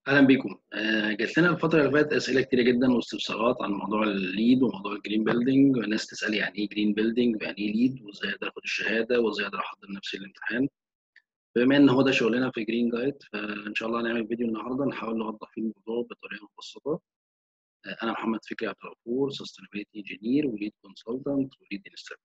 اهلا بيكم آه، جات لنا الفتره اللي فاتت اسئله كتيره جدا واستفسارات عن موضوع الليد وموضوع الجرين بيلدينج وناس تسال يعني ايه جرين بيلدينج ويعني ايه ليد وازاي اقدر اخد الشهاده وازاي اقدر احضر نفسي الامتحان بما ان هو ده شغلنا في جرين جايد فان شاء الله هنعمل فيديو النهارده نحاول نوضح فيه الموضوع بطريقه مبسطه آه، انا محمد فكري عبد الغفور سستينابيلتي انجينير وليد كونسلتنت وليد انستراكتور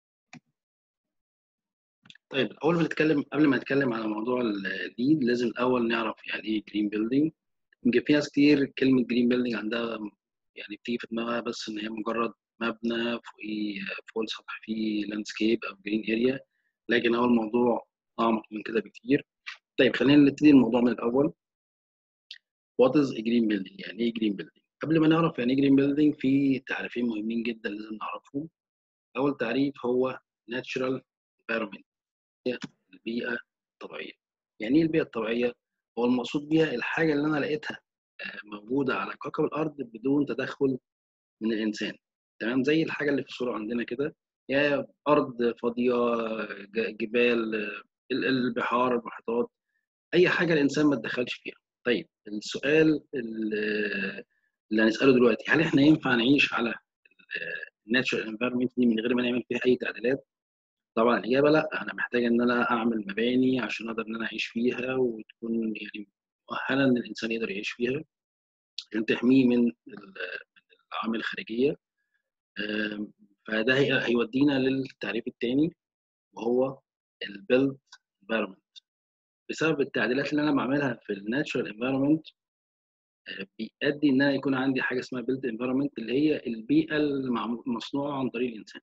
طيب اول ما نتكلم قبل ما نتكلم على موضوع الليد لازم الاول نعرف يعني ايه جرين بيلدينج يمكن في ناس كتير كلمه جرين بيلدينج عندها يعني بتيجي في دماغها بس ان هي مجرد مبنى فوقيه فوق السطح فيه لاندسكيب او جرين اريا لكن هو الموضوع اعمق من كده بكتير طيب خلينا نبتدي الموضوع من الاول وات از جرين بيلدينج يعني ايه جرين بيلدينج قبل ما نعرف يعني ايه جرين بيلدينج في تعريفين مهمين جدا لازم نعرفهم اول تعريف هو ناتشرال environment البيئه الطبيعيه يعني ايه البيئه الطبيعيه هو المقصود بيها الحاجه اللي انا لقيتها موجوده على كوكب الارض بدون تدخل من الانسان تمام زي الحاجه اللي في الصوره عندنا كده يا ارض فاضيه جبال البحار المحيطات اي حاجه الانسان ما اتدخلش فيها طيب السؤال اللي هنساله دلوقتي هل احنا ينفع نعيش على الناتشرال انفيرمنت دي من غير ما نعمل فيها اي تعديلات طبعا الاجابه لا انا محتاج ان انا اعمل مباني عشان اقدر ان انا اعيش فيها وتكون يعني مؤهله ان الانسان يقدر يعيش فيها عشان تحميه من العوامل الخارجيه فده هيودينا للتعريف الثاني وهو البيلد انفيرمنت بسبب التعديلات اللي انا بعملها في الناتشرال انفيرمنت بيؤدي ان انا يكون عندي حاجه اسمها بيلد انفيرمنت اللي هي البيئه المصنوعه عن طريق الانسان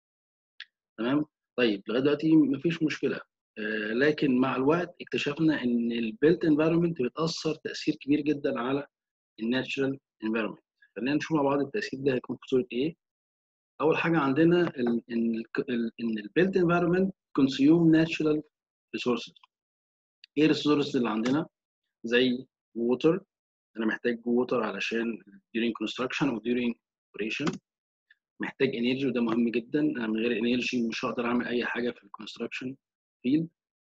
تمام طيب لغايه دلوقتي مفيش مشكله آه لكن مع الوقت اكتشفنا ان البيلت انفايرمنت بتاثر تاثير كبير جدا على الناتشرال انفايرمنت خلينا نشوف مع بعض التاثير ده هيكون في صوره ايه اول حاجه عندنا ان ان البيلت انفايرمنت كونسيوم ناتشرال ريسورسز ايه الريسورسز اللي عندنا زي ووتر انا محتاج ووتر علشان during construction او during operation محتاج انرجي وده مهم جدا انا من غير انرجي مش هقدر اعمل اي حاجه في الكونستراكشن فيلد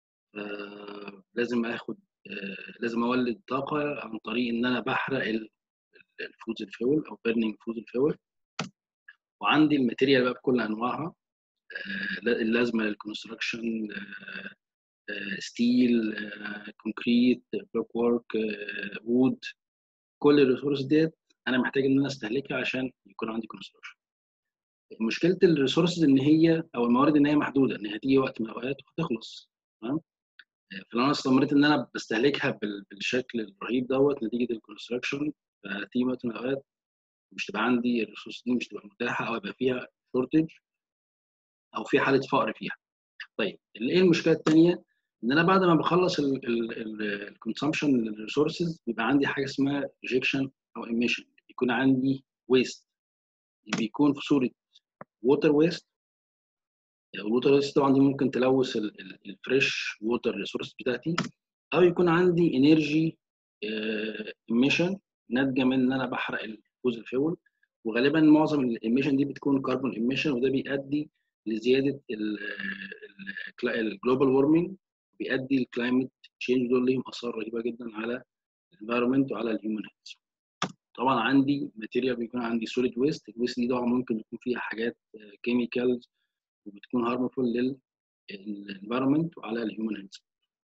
لازم اخد آه لازم اولد طاقه عن طريق ان انا بحرق الفوز الفيول او بيرنينج فوز الفيول وعندي الماتيريال بقى بكل انواعها آه اللازمه للكونستراكشن آه ستيل كونكريت بلوك وورك وود كل الريسورس ديت انا محتاج ان انا استهلكها عشان يكون عندي كونستراكشن مشكله الريسورسز ان هي او الموارد ان هي محدوده ان هتيجي وقت من الاوقات وهتخلص تمام فلو انا استمريت ان انا بستهلكها بالشكل الرهيب دوت نتيجه الكونستراكشن فهتيجي وقت من الاوقات مش تبقى عندي الريسورس دي مش تبقى متاحه او يبقى فيها شورتج او في حاله فقر فيها طيب ايه المشكله الثانيه ان انا بعد ما بخلص الكونسامشن للريسورسز بيبقى عندي حاجه اسمها ريجكشن او ايميشن بيكون عندي ويست بيكون في صوره ووتر ويست الووتر ويست طبعا دي ممكن تلوث الفريش ووتر ريسورس بتاعتي او يكون عندي انرجي ايميشن ناتجه من ان انا بحرق الفوز الفيول وغالبا معظم الايميشن دي بتكون كربون ايميشن وده بيؤدي لزياده الجلوبال وورمنج بيؤدي الكلايمت تشينج دول ليهم اثار رهيبه جدا على الانفايرمنت وعلى الهيومن هيلث طبعا عندي ماتيريال بيكون عندي سوليد ويست الويست دي طبعا ممكن يكون فيها حاجات كيميكالز وبتكون هارمفول للانفيرمنت وعلى الهيومن هيلث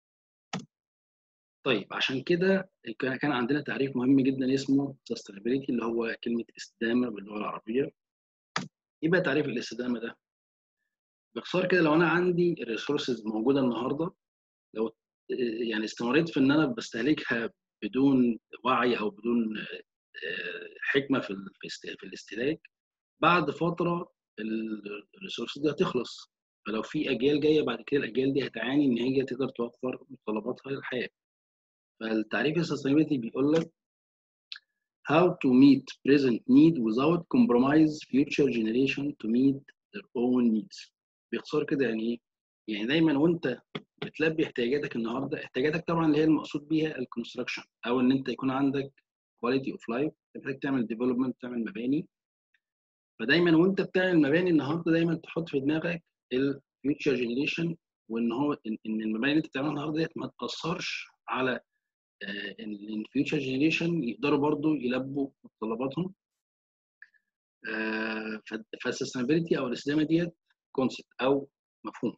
طيب عشان كده كان عندنا تعريف مهم جدا اسمه sustainability اللي هو كلمه استدامه باللغه العربيه ايه بقى تعريف الاستدامه ده باختصار كده لو انا عندي الريسورسز موجوده النهارده لو يعني استمريت في ان انا بستهلكها بدون وعي او بدون حكمه في في الاستهلاك بعد فتره الريسورس دي هتخلص فلو في اجيال جايه بعد كده الاجيال دي هتعاني ان هي تقدر توفر متطلباتها للحياه فالتعريف السستينابيلتي بيقول لك how to meet present need without compromise future generation to meet their own needs باختصار كده يعني ايه؟ يعني دايما وانت بتلبي احتياجاتك النهارده احتياجاتك طبعا اللي هي المقصود بيها الكونستراكشن او ان انت يكون عندك كواليتي اوف لايف محتاج تعمل ديفلوبمنت تعمل مباني فدايما وانت بتعمل مباني النهارده دايما تحط في دماغك الفيوتشر جنريشن وان هو ان المباني اللي انت بتعملها النهارده ديت ما تاثرش على ان فيوتشر جنريشن يقدروا برضو يلبوا متطلباتهم فالسستينابيلتي او الاستدامه ديت كونسبت او مفهوم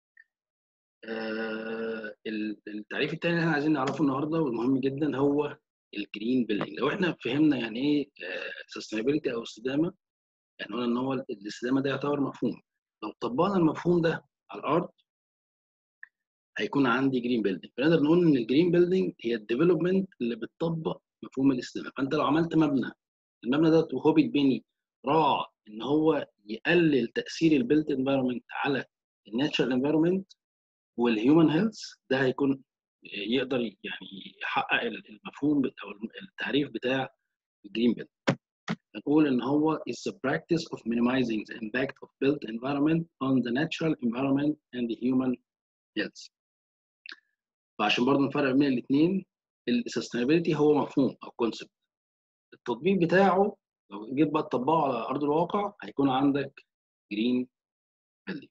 التعريف الثاني اللي احنا عايزين نعرفه النهارده والمهم جدا هو الجرين بيلدينج لو احنا فهمنا يعني ايه سستينابيلتي او استدامه يعني قلنا ان هو الاستدامه ده يعتبر مفهوم لو طبقنا المفهوم ده على الارض هيكون عندي جرين بيلدينج فنقدر نقول ان الجرين بيلدينج هي الديفلوبمنت اللي بتطبق مفهوم الاستدامه فانت لو عملت مبنى المبنى ده وهو بيتبني راعى ان هو يقلل تاثير البيلت انفايرمنت على الناتشرال انفايرمنت والهيومن هيلث ده هيكون يقدر يعني يحقق المفهوم او التعريف بتاع الجرين بيلد نقول ان هو is the practice of minimizing the impact of built environment on the natural environment and the human health فعشان برضه نفرق بين الاثنين السستينابيلتي هو مفهوم او كونسبت التطبيق بتاعه لو جيت بقى تطبقه على ارض الواقع هيكون عندك جرين بيلدينج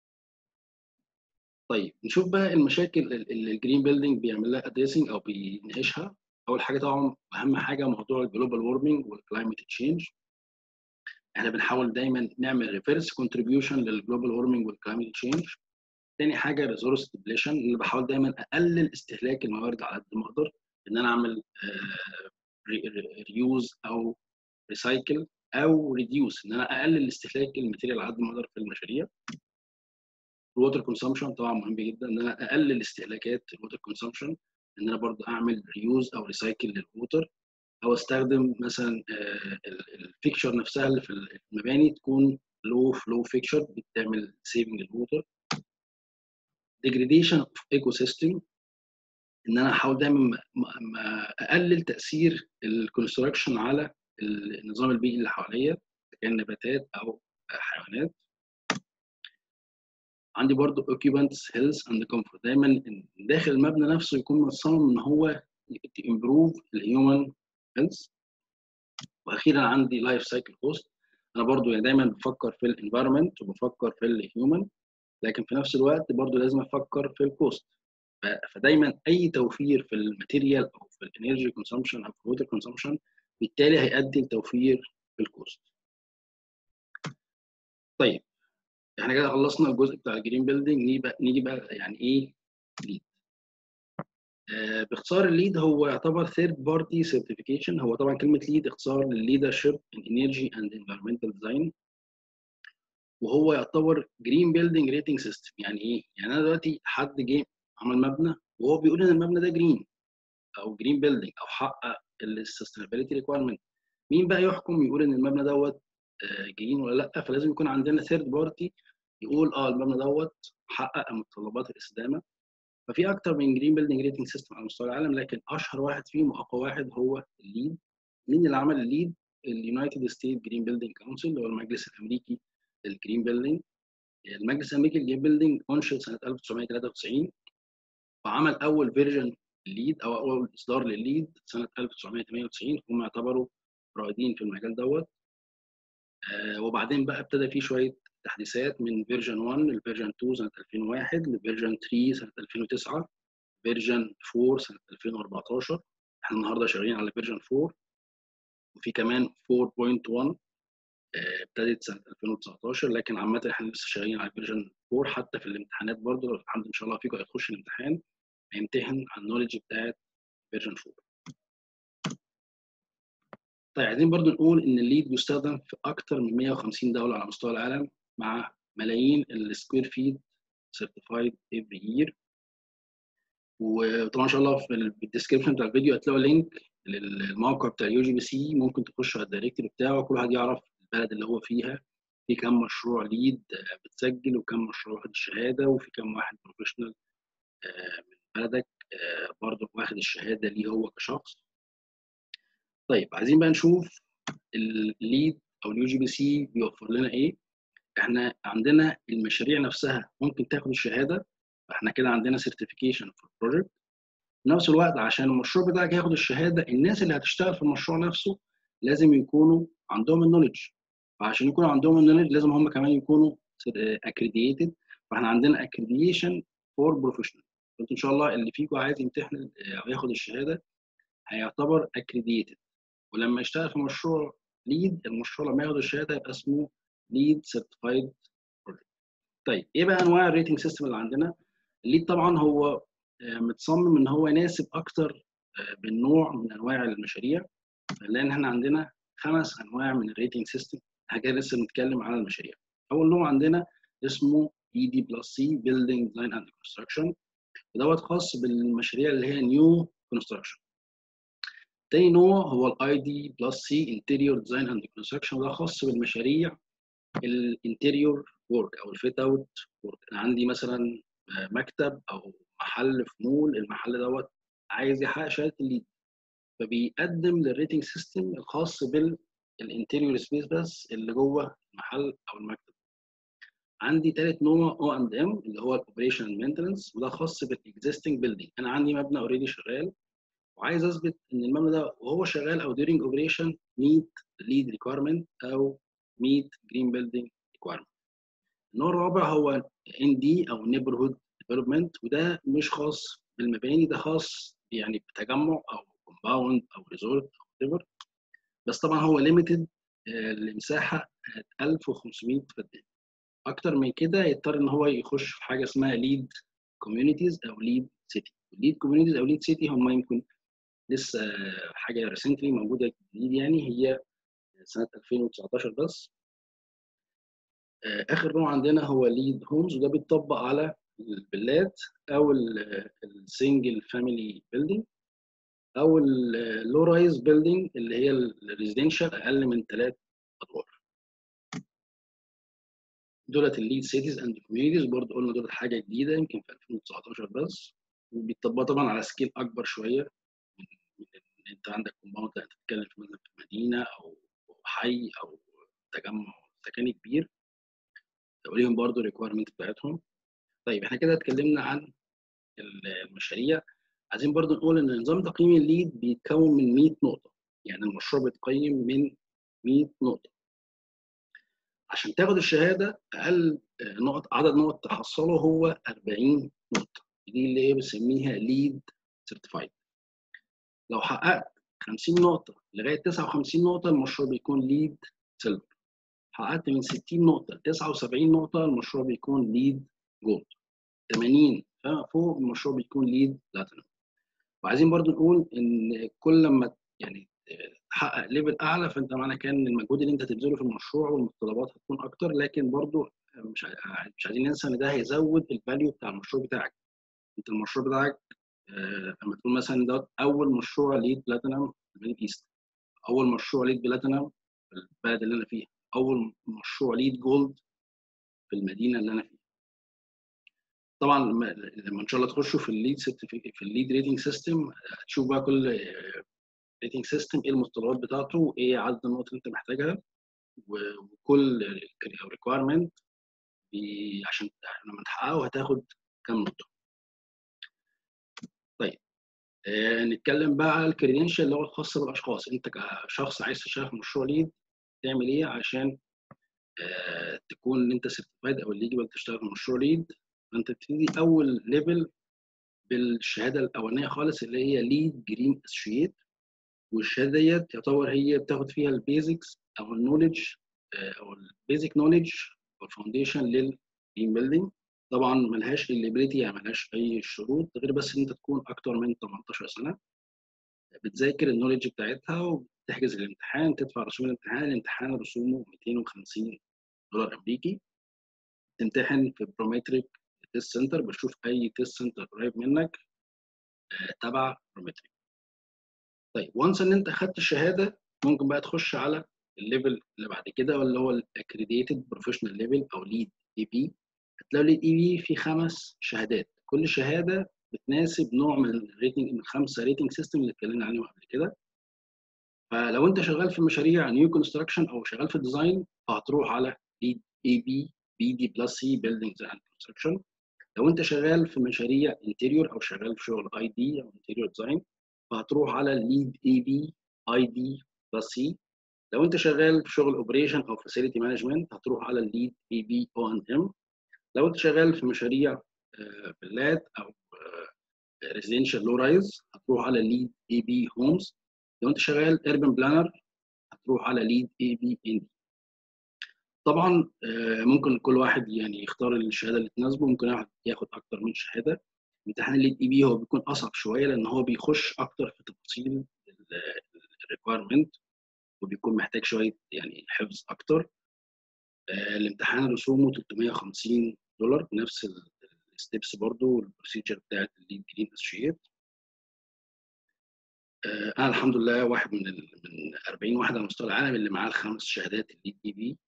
طيب نشوف بقى المشاكل اللي الجرين بيلدينج بيعمل لها ادريسنج او بيناقشها اول حاجه طبعا اهم حاجه موضوع الجلوبال وورمنج والكلايمت تشينج احنا بنحاول دايما نعمل ريفيرس كونتريبيوشن للجلوبال وورمنج والكلايمت تشينج تاني حاجه ريسورس ديبليشن اللي بحاول دايما اقلل استهلاك الموارد على قد ما اقدر ان انا اعمل ريوز او ريسايكل او ريديوس ان انا اقلل استهلاك الماتيريال على قد ما اقدر في المشاريع الووتر كونسامشن طبعا مهم جدا ان انا اقلل استهلاكات الووتر كونسامشن ان انا برضه اعمل ريوز او ريسايكل للووتر او استخدم مثلا الفيكشر نفسها اللي في المباني تكون لو فلو فيكشر بتعمل سيفنج للووتر degradation of ecosystem ان انا احاول دايما اقلل تاثير الكونستراكشن على النظام البيئي اللي حواليا كان نباتات او حيوانات عندي برضو occupants health and comfort دايما داخل المبنى نفسه يكون مصمم ان هو improve الهيومن health واخيرا عندي لايف سايكل كوست انا برضو يعني دايما بفكر في الانفايرمنت وبفكر في الهيومن لكن في نفس الوقت برضو لازم افكر في الكوست فدايما اي توفير في الماتيريال او في الانرجي كونسومشن او في الووتر كونسومشن بالتالي هيؤدي لتوفير في الكوست طيب احنا كده خلصنا الجزء بتاع الجرين بيلدينج نيجي بقى نيجي بقى يعني ايه ليد آه باختصار الليد هو يعتبر ثيرد بارتي سيرتيفيكيشن هو طبعا كلمه ليد اختصار للليدرشيب ان انرجي اند انفيرمنتال ديزاين وهو يعتبر جرين بيلدينج ريتنج سيستم يعني ايه يعني انا دلوقتي حد جه عمل مبنى وهو بيقول ان المبنى ده جرين او جرين بيلدينج او حقق السستينابيلتي ريكويرمنت مين بقى يحكم يقول ان المبنى دوت جرين ولا لا فلازم يكون عندنا ثيرد بارتي يقول اه المبنى دوت حقق متطلبات الاستدامه ففي اكتر من جرين بيلدينج ريتنج سيستم على مستوى العالم لكن اشهر واحد فيهم واقوى واحد هو الليد مين اللي عمل الليد اليونايتد ستيت جرين بيلدينج كونسل اللي هو المجلس الامريكي للجرين بيلدينج المجلس الامريكي للجرين بيلدينج انشئ سنه 1993 وعمل اول فيرجن لليد او اول اصدار للليد سنه 1998 هم يعتبروا رائدين في المجال دوت آه وبعدين بقى ابتدى فيه شويه تحديثات من فيرجن 1 لفيرجن 2 سنه 2001 لفيرجن 3 سنه 2009 فيرجن 4 سنه 2014 احنا النهارده شغالين على فيرجن 4 وفي كمان 4.1 ابتدت سنه 2019 لكن عامه احنا لسه شغالين على فيرجن 4 حتى في الامتحانات برضه لو حد ان شاء الله فيكم هيخش الامتحان هيمتحن على النولج بتاعت فيرجن 4 طيب عايزين برضو نقول ان الليد بيستخدم في اكتر من 150 دوله على مستوى العالم مع ملايين السكوير فيت سيرتيفايد افري يير وطبعا ان شاء الله في الديسكربشن بتاع الفيديو هتلاقوا لينك للموقع بتاع اليو جي بي سي ممكن تخشوا على الدايركتوري بتاعه كل واحد يعرف البلد اللي هو فيها في كم مشروع ليد بتسجل وكم مشروع واخد الشهاده وفي كم واحد بروفيشنال من بلدك برضه واخد الشهاده ليه هو كشخص طيب عايزين بقى نشوف الليد او اليو جي بي سي بيوفر لنا ايه احنا عندنا المشاريع نفسها ممكن تاخد الشهاده فاحنا كده عندنا سيرتيفيكيشن في البروجكت في نفس الوقت عشان المشروع بتاعك ياخد الشهاده الناس اللي هتشتغل في المشروع نفسه لازم يكونوا عندهم النولج فعشان يكونوا عندهم النولج لازم هم كمان يكونوا اكريديتد فاحنا عندنا اكريديشن فور بروفيشنال قلت ان شاء الله اللي فيكم عايز يمتحن او ياخد الشهاده هيعتبر اكريديتد ولما يشتغل في مشروع ليد المشروع لما ياخد الشهاده يبقى اسمه ليد سيرتيفايد بروجكت طيب ايه بقى انواع الريتنج سيستم اللي عندنا الليد طبعا هو متصمم ان هو يناسب اكتر بالنوع من انواع المشاريع لان احنا عندنا خمس انواع من الريتنج سيستم حاجه لسه بنتكلم على المشاريع اول نوع عندنا اسمه اي دي بلس سي بيلدينج ديزاين اند كونستراكشن دوت خاص بالمشاريع اللي هي نيو كونستراكشن تاني نوع هو الاي دي بلس سي انتيريور ديزاين اند كونستراكشن وده خاص بالمشاريع الانتيريور ورك او الفيت اوت ورك انا عندي مثلا مكتب او محل في مول المحل دوت عايز يحقق شهاده الليد فبيقدم للريتنج سيستم الخاص بالانتيريور سبيس بس اللي جوه المحل او المكتب عندي ثالث نوع او اند ام اللي هو الاوبريشن مينتنس وده خاص بالاكزيستنج بيلدينج انا عندي مبنى اوريدي شغال وعايز اثبت ان المبنى ده وهو شغال او during operation meet lead requirement او meet green building requirement. النوع الرابع هو ان دي او neighborhood development وده مش خاص بالمباني ده خاص يعني بتجمع او كومباوند او ريزورت او whatever بس طبعا هو ليميتد لمساحه 1500 فدان اكتر من كده يضطر ان هو يخش في حاجه اسمها ليد كوميونيتيز او ليد سيتي ليد كوميونيتيز او ليد سيتي هم يمكن لسه حاجه ريسنتلي موجوده جديد يعني هي سنه 2019 بس اخر نوع عندنا هو ليد هومز وده بيتطبق على الفيلات او السنجل فاميلي بيلدينج او اللو رايز بيلدينج اللي هي الريزيدنشال اقل من ثلاث ادوار دولت الليد سيتيز اند كوميونيتيز برضه قلنا دولت حاجه جديده يمكن في 2019 بس وبيطبقوا طبعا على سكيل اكبر شويه من ان انت عندك كومباوند لا تتكلم في مثلا في مدينه او حي او تجمع سكني كبير وليهم برضه الريكويرمنت بتاعتهم طيب احنا كده اتكلمنا عن المشاريع عايزين برضه نقول ان نظام تقييم الليد بيتكون من 100 نقطه يعني المشروع بيتقيم من 100 نقطه عشان تاخد الشهاده اقل نقط عدد نقط تحصله هو 40 نقطه دي اللي هي بنسميها ليد سيرتيفايد لو حققت 50 نقطه لغايه 59 نقطه المشروع بيكون ليد سيلفر حققت من 60 نقطه ل 79 نقطه المشروع بيكون ليد جولد 80 فما فوق المشروع بيكون ليد بلاتينوم وعايزين برضو نقول ان كل لما يعني تحقق ليفل اعلى فانت معنى كان ان المجهود اللي انت هتبذله في المشروع والمتطلبات هتكون اكتر لكن برضو مش مش عايزين ننسى ان ده هيزود الفاليو بتاع المشروع بتاعك انت المشروع بتاعك لما تقول مثلا ده اول مشروع ليد بلاتينم في الميدل ايست اول مشروع ليد بلاتينم في البلد اللي انا فيها اول مشروع ليد جولد في المدينه اللي انا فيها طبعا لما ان شاء الله تخشوا في الليد في الليد ريتنج سيستم هتشوف بقى كل ريتنج سيستم ايه المتطلبات بتاعته وايه عدد النقط اللي انت محتاجها وكل ريكويرمنت عشان لما تحققه هتاخد كام نقطه طيب آه نتكلم بقى على الكريدنشال اللي هو الخاص بالاشخاص انت كشخص عايز تشتغل في مشروع ليد تعمل ايه عشان آه تكون ان انت سيرتيفايد او الليجبل تشتغل في مشروع ليد فانت تبتدي اول ليفل بالشهاده الاولانيه خالص اللي هي ليد جرين اسوشيت والشهاده ديت يعتبر هي بتاخد فيها البيزكس او النولج او البيزك نولج والفاونديشن للجرين بيلدينج طبعا ملهاش اليبيليتي يعني ملهاش اي شروط غير بس ان انت تكون اكتر من 18 سنه بتذاكر النولج بتاعتها وتحجز الامتحان تدفع رسوم الامتحان الامتحان رسومه 250 دولار امريكي تمتحن في برومتريك تيست سنتر بتشوف اي تيست سنتر قريب منك تبع برومتريك طيب وانس ان انت اخدت الشهاده ممكن بقى تخش على الليفل اللي بعد كده واللي هو الاكريديتد بروفيشنال ليفل او ليد اي بي هتلاقوا ليد اي بي في خمس شهادات كل شهاده بتناسب نوع من الريتنج من الخمسه ريتنج سيستم اللي اتكلمنا عليهم قبل كده فلو انت شغال في مشاريع نيو كونستراكشن او شغال في الديزاين فهتروح على ليد اي بي بي دي بلس سي بيلدينجز اند كونستراكشن لو انت شغال في مشاريع انتيريور او شغال في شغل اي دي او انتيريور ديزاين فهتروح على ليد اي بي اي دي بلس سي لو انت شغال في شغل اوبريشن او فاسيلتي مانجمنت هتروح على الليد اي بي او ان ام لو انت شغال في مشاريع فيلات او ريزيدنشال لو رايز هتروح على ليد اي بي هومز لو انت شغال اربن بلانر هتروح على ليد اي بي ان دي طبعا ممكن كل واحد يعني يختار الشهاده اللي تناسبه ممكن ياخد اكتر من شهاده امتحان الليد اي بي هو بيكون اصعب شويه لان هو بيخش اكتر في تفاصيل الريكويرمنت وبيكون محتاج شويه يعني حفظ اكتر الامتحان رسومه 350 دولار بنفس الستبس برضو والبروسيجر بتاعت الليد جرين اسوشيت انا الحمد لله واحد من ال من 40 واحد على مستوى العالم اللي معاه الخمس شهادات الليد اي بي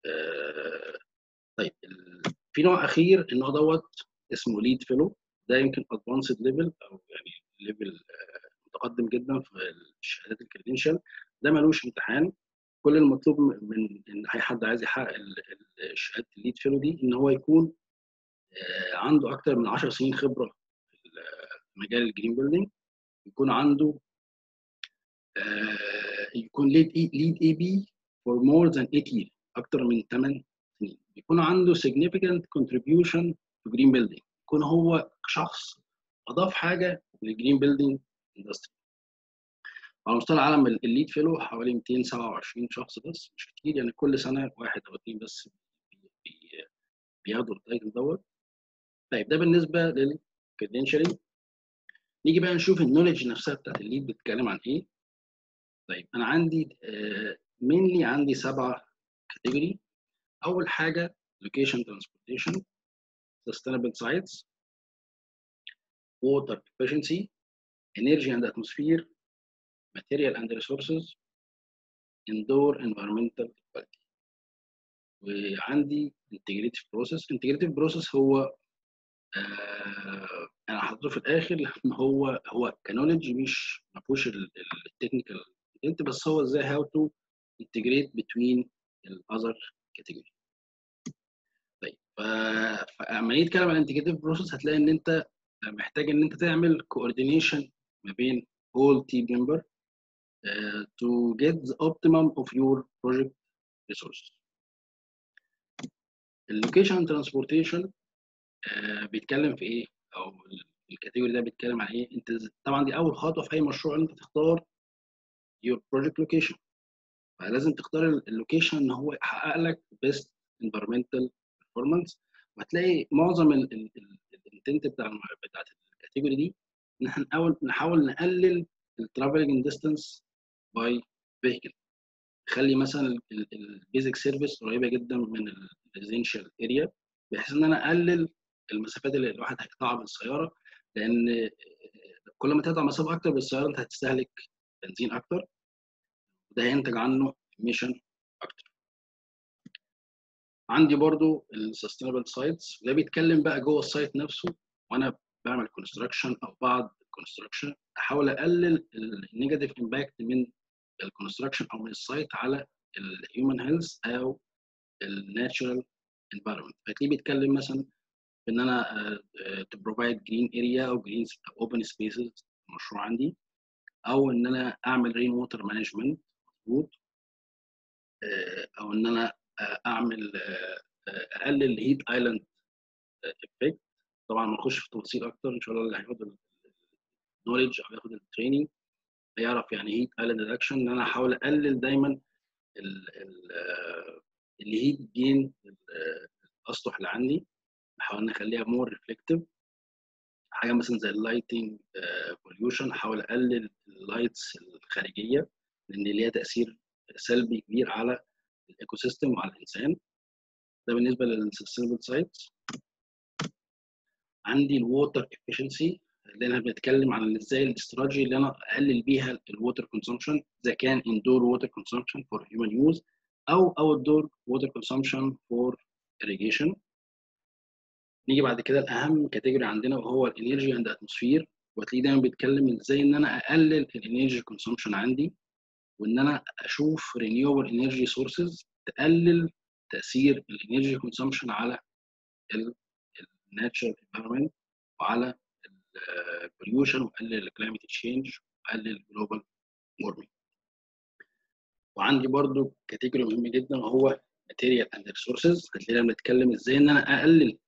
طيب في نوع اخير النوع دوت اسمه ليد فيلو ده يمكن ادفانسد ليفل او يعني ليفل متقدم جدا في الشهادات الكريدنشال ده ملوش امتحان كل المطلوب من ان اي حد عايز يحقق شهاده الليد فيلو دي ان هو يكون عنده اكتر من 10 سنين خبره في مجال الجرين بيلدينج يكون عنده يكون ليد ليد اي بي فور مور ذان 8 years اكتر من 8 سنين يكون عنده significant contribution to green building يكون هو شخص اضاف حاجه للجرين بيلدينج اندستري على مستوى العالم الليد فيلو حوالي 227 شخص بس مش كتير يعني كل سنه واحد او اثنين بس بياخدوا التايتل دوت طيب ده بالنسبه للكريدنشالينج نيجي بقى نشوف النولج نفسها بتاعت الليد بتتكلم عن ايه طيب انا عندي مينلي عندي سبعه كاتيجوري اول حاجه location transportation sustainable sites water efficiency energy and atmosphere material and resources indoor environmental quality وعندي integrative process integrative process هو آه انا حاطه في الاخر لان هو هو كنولج مش ما فيهوش التكنيكال انت بس هو ازاي هاو تو integrate between الاذر كاتيجوري طيب فلما نيجي نتكلم عن الانتجريتيف بروسيس هتلاقي ان انت محتاج ان انت تعمل كوردينيشن ما بين all team member uh, to get the optimum of your project resources. اللوكيشن ترانسبورتيشن uh, بيتكلم في ايه او الكاتيجوري ده بيتكلم عن ايه انت طبعا دي اول خطوه في اي مشروع ان انت تختار your project location فلازم تختار اللوكيشن ان هو يحقق لك best environmental performance وهتلاقي معظم الانتنت بتاع بتاعت الكاتيجوري دي ان احنا نحاول نحاول نقلل الترافلنج ديستانس باي فيهيكل نخلي مثلا البيزك سيرفيس قريبه جدا من الريزيدنشال اريا بحيث ان انا اقلل المسافات اللي الواحد هيقطعها بالسياره لان كل ما تقطع مسافه اكتر بالسياره انت هتستهلك بنزين اكتر وده هينتج عنه ايميشن اكتر عندي برضو السستينبل سايتس ده بيتكلم بقى جوه السايت نفسه وانا بعمل كونستراكشن او بعد الكونستراكشن احاول اقلل النيجاتيف امباكت من الكونستراكشن او من السايت على الهيومن هيلث او الناتشرال انفايرمنت فتلاقيه بيتكلم مثلا ان انا تو بروفايد جرين اريا او جرين اوبن سبيسز المشروع عندي او ان انا اعمل رين ووتر مانجمنت مظبوط او ان انا اعمل اقلل الهيت ايلاند افكت طبعا ما نخش في تفاصيل اكتر ان شاء الله اللي هياخد النولج او ياخد التريننج هيعرف يعني هيت ايلاند ريدكشن ان انا احاول اقلل دايما الهيت جين الاسطح اللي عندي احاول نخليها مور ريفلكتيف حاجه مثلا زي اللايتنج بوليوشن احاول اقلل اللايتس الخارجيه لان ليها تاثير سلبي كبير على الايكو سيستم وعلى الانسان ده بالنسبه للسستينبل سايتس عندي الووتر افشنسي اللي انا بنتكلم عن ازاي الاستراتيجي اللي انا اقلل بيها الووتر كونسومشن اذا كان اندور ووتر كونسومشن فور هيومن يوز او اوت دور ووتر كونسومشن فور irrigation نيجي بعد كده الاهم كاتيجوري عندنا وهو الانرجي اند اتموسفير وهتلاقيه دايما بيتكلم ازاي ان انا اقلل الانرجي كونسومشن عندي وان انا اشوف renewable انرجي سورسز تقلل تاثير الانرجي كونسومشن على الناتشرال انفيرمنت وعلى البوليوشن وقلل الكلايمت تشينج وقلل الجلوبال وورمنج وعندي برضو كاتيجوري مهم جدا وهو ماتيريال اند ريسورسز هتلاقينا بنتكلم ازاي ان انا اقلل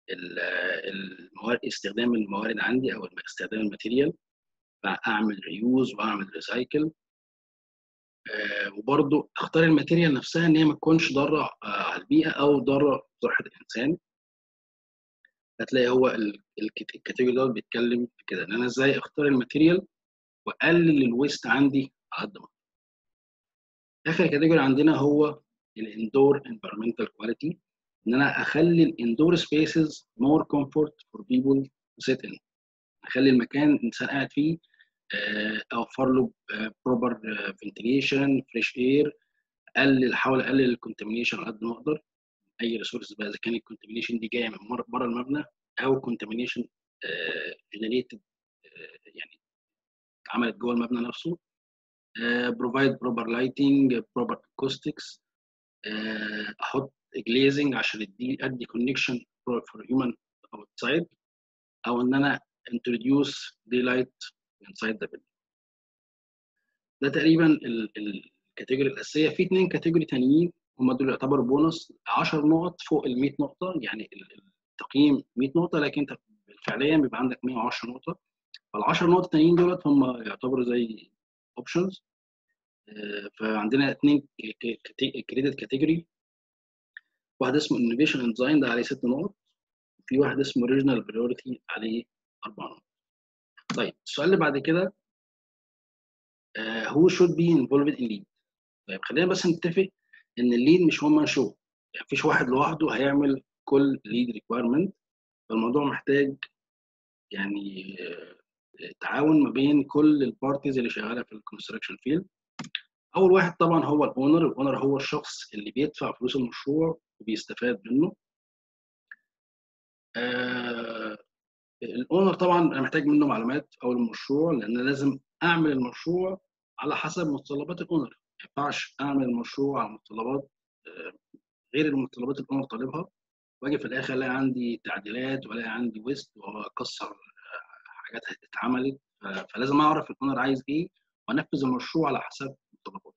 الموارد استخدام الموارد عندي او استخدام الماتيريال اعمل ريوز واعمل ريسايكل آه وبرضو اختار الماتيريال نفسها ان هي ما تكونش ضاره آه على البيئه او ضاره بصحه الانسان هتلاقي هو الكاتيجوري دوت بيتكلم في كده ان انا ازاي اختار الماتيريال واقلل الويست عندي على قد ما اخر كاتيجوري عندنا هو الاندور انفيرمنتال كواليتي ان انا اخلي الاندور سبيسز مور كومفورت فور بيبل سيت ان اخلي المكان الانسان قاعد فيه اوفر له بروبر فنتيليشن فريش اير اقلل احاول اقلل الكونتامينيشن على قد ما اقدر اي ريسورس بقى اذا كان الكونتامينيشن دي جايه من بره المبنى او الكونتامينيشن جنريتد يعني اتعملت جوه المبنى نفسه بروفايد بروبر لايتنج بروبر اكوستكس احط جليزنج عشان ادي ادي كونكشن فور هيومن اوتسايد او ان انا introduce daylight inside the building ده تقريبا الكاتيجوري الاساسيه في اثنين كاتيجوري تانيين هم دول يعتبروا بونص 10 نقط فوق ال 100 نقطه يعني التقييم 100 نقطه لكن انت فعليا بيبقى عندك 110 نقطه فال 10 نقط التانيين دولت هم يعتبروا زي اوبشنز فعندنا اثنين كريدت كاتيجوري واحد اسمه انوفيشن اند ديزاين ده عليه ست نقط وفي واحد اسمه ريجنال بريورتي عليه اربع نقط طيب السؤال اللي بعد كده هو شود بي انفولفد ان ليد طيب خلينا بس نتفق ان الليد مش هو شو يعني مفيش واحد لوحده هيعمل كل ليد ريكويرمنت فالموضوع محتاج يعني تعاون ما بين كل البارتيز اللي شغاله في الكونستراكشن فيلد اول واحد طبعا هو الاونر الاونر هو الشخص اللي بيدفع فلوس المشروع وبيستفاد منه آه الاونر طبعا انا محتاج منه معلومات او المشروع لان لازم اعمل المشروع على حسب متطلبات الاونر ما ينفعش اعمل المشروع على متطلبات آه غير المتطلبات اللي الاونر طالبها واجي في الاخر الاقي عندي تعديلات والاقي عندي ويست واكسر حاجات اتعملت فلازم اعرف الاونر عايز ايه وانفذ المشروع على حسب متطلباته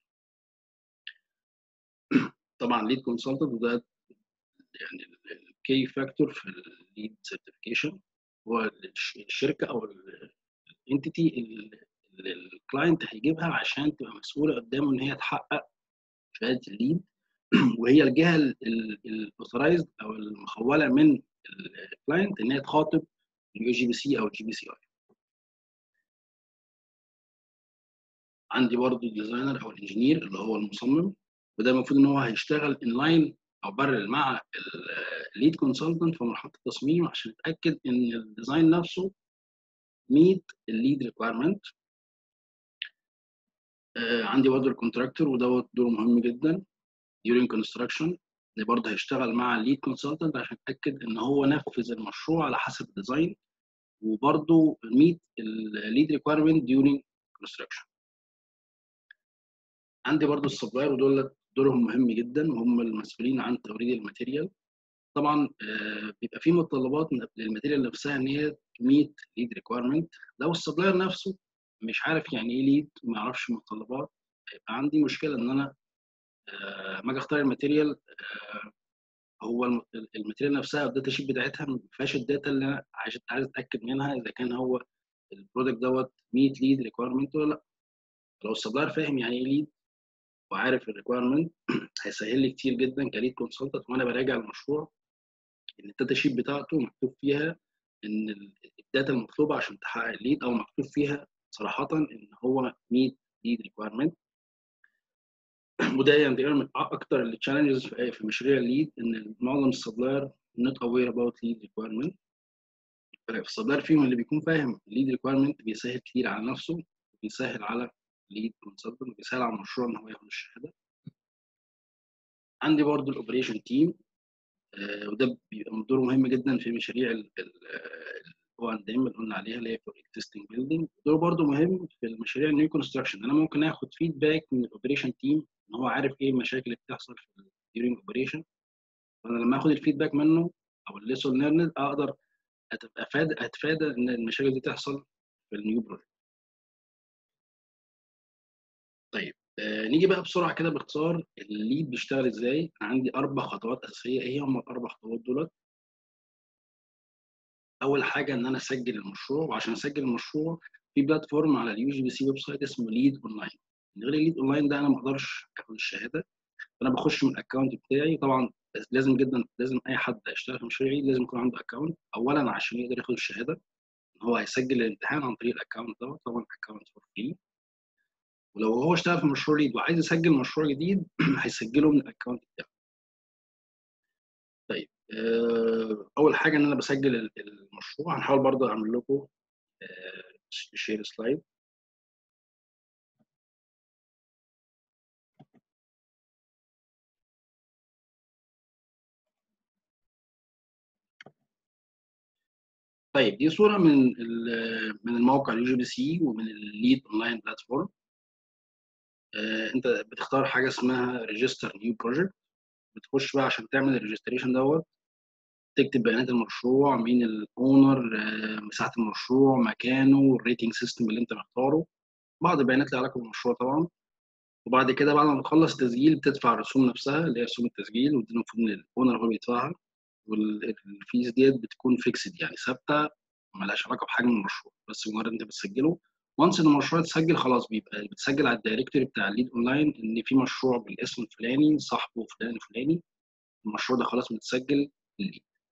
طبعا ليد كونسلتنت وده يعني الكي فاكتور في الليد سيرتيفيكيشن هو الشركه او الانتيتي اللي الكلاينت هيجيبها عشان تبقى مسؤوله قدامه ان هي تحقق شهاده الليد وهي الجهه الاوثرايزد او المخوله من الكلاينت ان هي تخاطب اليو جي بي سي او الجي بي سي اي عندي برضو الديزاينر او الانجينير اللي هو المصمم وده المفروض ان هو هيشتغل ان لاين او بارل مع الليد كونسلتنت في مرحله التصميم عشان يتاكد ان الديزاين نفسه ميت الليد ريكويرمنت عندي برضه الكونتراكتور ودوت دور مهم جدا during construction اللي برضه هيشتغل مع الليد كونسلتنت عشان يتاكد ان هو نفذ المشروع على حسب الديزاين وبرضه ميت الليد ريكويرمنت during construction عندي برضه السبلاير ودول دورهم مهم جدا وهم المسؤولين عن توريد الماتيريال طبعا بيبقى في متطلبات للماتيريال نفسها ان هي تميت ليد ريكويرمنت لو السبلاير نفسه مش عارف يعني ايه ليد وما يعرفش المتطلبات هيبقى عندي مشكله ان انا لما اجي اختار الماتيريال هو الماتيريال نفسها الداتا شيت بتاعتها ما فيهاش الداتا اللي انا عايز عايز اتاكد منها اذا كان هو البرودكت دوت ميت ليد ريكويرمنت ولا لا لو السبلاير فاهم يعني ايه ليد وعارف الريكويرمنت هيسهل لي كتير جدا كليد كونسلتنت وانا براجع المشروع ان الداتا شيت بتاعته مكتوب فيها ان الداتا المطلوبه عشان تحقق الليد او مكتوب فيها صراحه ان هو ميت ليد ريكويرمنت وده يعني من اكتر التشالنجز في مشاريع الليد ان معظم السبلاير نوت اوير اباوت ليد ريكويرمنت السبلاير فيهم اللي بيكون فاهم الليد ريكويرمنت بيسهل كتير على نفسه وبيسهل على ليد كونسلتنت بيسهل على المشروع ان هو ياخد الشهاده عندي برضو الاوبريشن تيم آه وده بيبقى دوره مهم جدا في مشاريع هو اند ام اللي قلنا عليها اللي هي فور اكزيستنج بيلدينج دوره برضو مهم في المشاريع النيو كونستراكشن انا ممكن اخد فيدباك من الاوبريشن تيم ان هو عارف ايه المشاكل اللي بتحصل في الديورنج اوبريشن فانا لما اخد الفيدباك منه او الليسون ليرند اقدر اتفادى اتفادى ان المشاكل دي تحصل في النيو بروجكت طيب آه نيجي بقى بسرعه كده باختصار الليد بيشتغل ازاي عندي اربع خطوات اساسيه ايه هم الاربع خطوات دولت اول حاجه ان انا اسجل المشروع وعشان اسجل المشروع في بلاتفورم على اليو جي بي سي ويب سايت اسمه ليد اونلاين من غير الليد اونلاين ده انا ما اقدرش اخد الشهاده فانا بخش من الاكونت بتاعي طبعا لازم جدا لازم اي حد يشتغل في مشاريع لازم يكون عنده اكونت اولا عشان يقدر ياخد الشهاده ان هو هيسجل الامتحان عن طريق الاكونت ده طبعا اكونت فور فري ولو هو اشتغل في مشروع ليد وعايز يسجل مشروع جديد هيسجله من الاكونت بتاعه طيب اول حاجه ان انا بسجل المشروع هنحاول برضه اعمل لكم شير سلايد طيب دي صوره من من الموقع اليو جي بي سي ومن الليد اونلاين بلاتفورم انت بتختار حاجه اسمها ريجستر نيو بروجكت بتخش بقى عشان تعمل الريجستريشن دوت تكتب بيانات المشروع مين الاونر مساحه المشروع مكانه الريتنج سيستم اللي انت مختاره بعض البيانات لها علاقه بالمشروع طبعا وبعد كده بعد ما تخلص تسجيل بتدفع الرسوم نفسها اللي هي رسوم التسجيل ودي المفروض ان الاونر هو بيدفعها والفيز ديت بتكون فيكسد يعني ثابته ملهاش علاقه بحجم المشروع بس مجرد انت بتسجله وانس ان المشروع اتسجل خلاص بيبقى بتسجل على الدايركتوري بتاع الليد اونلاين ان في مشروع بالاسم الفلاني صاحبه فلان فلاني المشروع ده خلاص متسجل للليد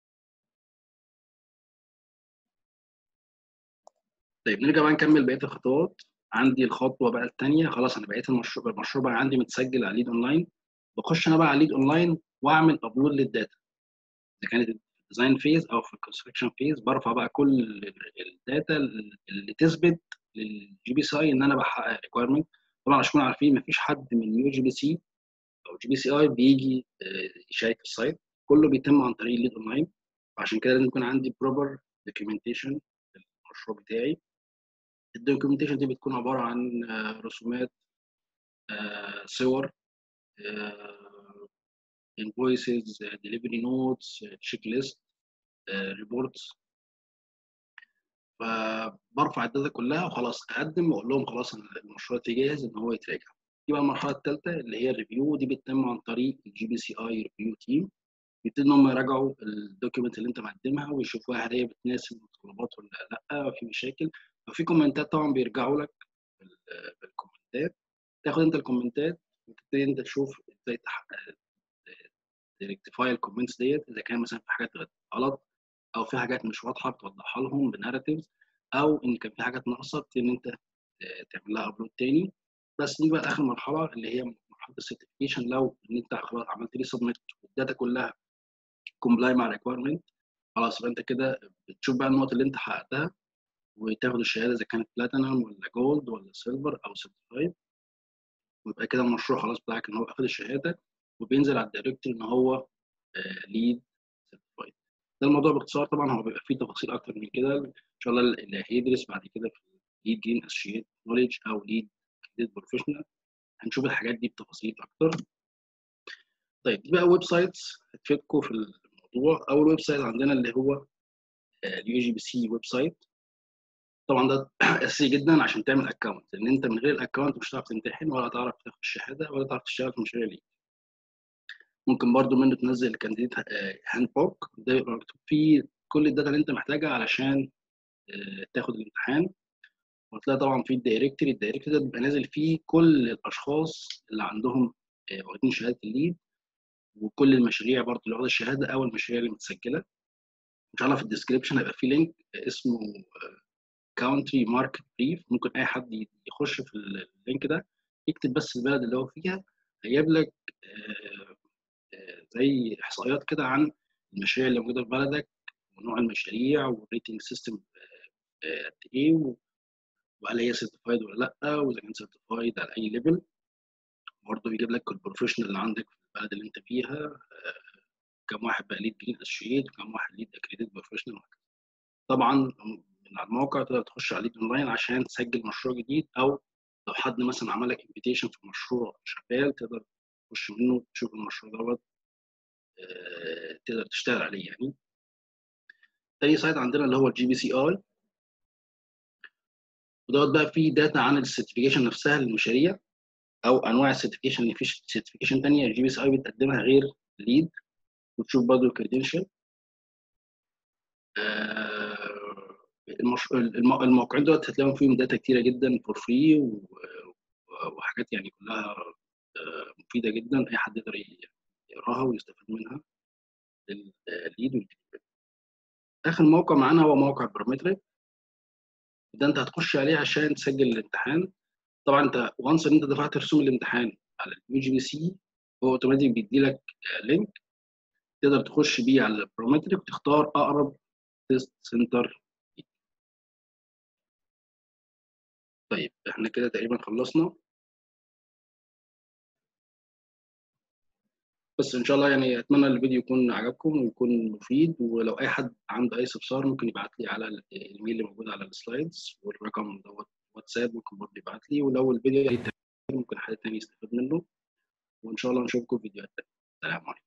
طيب نرجع بقى نكمل بقيه الخطوات عندي الخطوه بقى الثانيه خلاص انا بقيت المشروع المشروع بقى عندي متسجل على ليد اونلاين بخش انا بقى على ليد اونلاين واعمل ابلود للداتا اذا كانت الديزاين فيز او في الكونستراكشن فيز برفع بقى كل الداتا اللي تثبت للجي بي سي اي ان انا بحقق ريكويرمنت طبعا عشان تكونوا عارفين مفيش حد من يو جي بي سي او جي بي سي اي بيجي يشارك في السايت كله بيتم عن طريق ليد اونلاين وعشان كده لازم يكون عندي بروبر دوكيومنتيشن للمشروع بتاعي الدوكيومنتيشن دي بتكون عباره عن رسومات صور invoices delivery notes تشيك ليست ريبورتس فبرفع الداتا كلها وخلاص اقدم واقول لهم خلاص المشروع جاهز ان هو يتراجع يبقى المرحله الثالثه اللي هي الريفيو دي بتتم عن طريق الجي بي سي اي ريفيو تيم يبتدوا ان هم يراجعوا الدوكيومنت اللي انت مقدمها ويشوفوها هل هي بتناسب المتطلبات ولا لا في مشاكل ففي كومنتات طبعا بيرجعوا لك بالكومنتات تاخد انت الكومنتات وتبتدي انت تشوف ازاي تريكتيفاي الكومنتس ديت اذا كان مثلا في حاجات غلط او في حاجات مش واضحه بتوضحها لهم بناراتيفز او ان كان في حاجات ناقصه ان انت تعمل لها ابلود تاني بس دي بقى اخر مرحله اللي هي مرحله السيرتيفيكيشن لو ان انت خلاص عملت لي سبميت والداتا كلها كومبلاي مع ريكويرمنت خلاص يبقى انت كده بتشوف بقى النقط اللي انت حققتها وتاخد الشهاده اذا كانت بلاتينم ولا جولد ولا سيلفر او سيرتيفايد ويبقى كده المشروع خلاص بتاعك ان هو اخد الشهاده وبينزل على الدايركتور ان هو ليد سيرتيفايد ده الموضوع باختصار طبعا هو بيبقى فيه تفاصيل اكتر من كده ان شاء الله اللي هيدرس بعد كده في ليد جرين اسوشيت نوليدج او ليد ليد بروفيشنال هنشوف الحاجات دي بتفاصيل اكتر طيب دي بقى ويب سايتس هتفيدكم في الموضوع اول ويب سايت عندنا اللي هو اليو جي بي سي ويب سايت طبعا ده اساسي جدا عشان تعمل اكونت لان انت من غير الاكونت مش هتعرف تمتحن ولا تعرف تاخد الشهاده ولا تعرف تشتغل في مشاريع ليك ممكن برضو منه تنزل الكانديديت هاند بوك ده يبقى مكتوب فيه كل الداتا اللي انت محتاجها علشان تاخد الامتحان وتلاقي طبعا في الدايركتوري الدايركتوري ده بيبقى نازل فيه كل الاشخاص اللي عندهم واخدين شهاده الليد وكل المشاريع برضو اللي واخده الشهاده او المشاريع اللي متسجله ان شاء الله في الديسكربشن هيبقى في لينك اسمه كاونتري ماركت بريف ممكن اي حد يخش في اللينك ده يكتب بس البلد اللي هو فيها هيجيب لك زي احصائيات كده عن المشاريع اللي موجوده في بلدك ونوع المشاريع والريتنج سيستم قد ايه وهل هي سيرتيفايد ولا لا واذا كان سيرتيفايد على اي ليفل برضه بيجيب لك البروفيشنال اللي عندك في البلد اللي انت فيها كم واحد بقى ليد جرين اسوشيت وكم واحد ليد اكريديت بروفيشنال وهكذا طبعا من على الموقع تقدر تخش على ليد اونلاين عشان تسجل مشروع جديد او لو حد مثلا عمل لك انفيتيشن في مشروع شغال تقدر تخش منه تشوف المشروع دوت تقدر تشتغل عليه يعني تاني سايت عندنا اللي هو الجي بي سي اي ودوت بقى فيه داتا عن السيرتيفيكيشن نفسها للمشاريع او انواع السيرتيفيكيشن اللي فيش سيرتيفيكيشن ثانيه الجي بي سي اي بتقدمها غير ليد وتشوف برضه الكريدنشال آه المش... الم- الموقعين دول هتلاقيهم فيهم داتا كتيره جدا فور فري وحاجات يعني كلها آه، مفيده جدا اي حد يقدر ي- يقراها ويستفاد منها للليد والفيدباك. اخر موقع معانا هو موقع برومتريك ده انت هتخش عليه عشان تسجل الامتحان طبعا انت وانس ان انت دفعت رسوم الامتحان على اليو جي بي سي هو اوتوماتيك بيدي لك لينك تقدر تخش بيه على البرومتريك وتختار اقرب تيست سنتر طيب احنا كده تقريبا خلصنا بس ان شاء الله يعني اتمنى الفيديو يكون عجبكم ويكون مفيد ولو اي حد عنده اي استفسار ممكن يبعت لي على الايميل اللي موجود على السلايدز والرقم دوت واتساب ممكن برضه يبعت لي ولو الفيديو ممكن حد تاني يستفاد منه وان شاء الله نشوفكم في فيديوهات تانية. السلام عليكم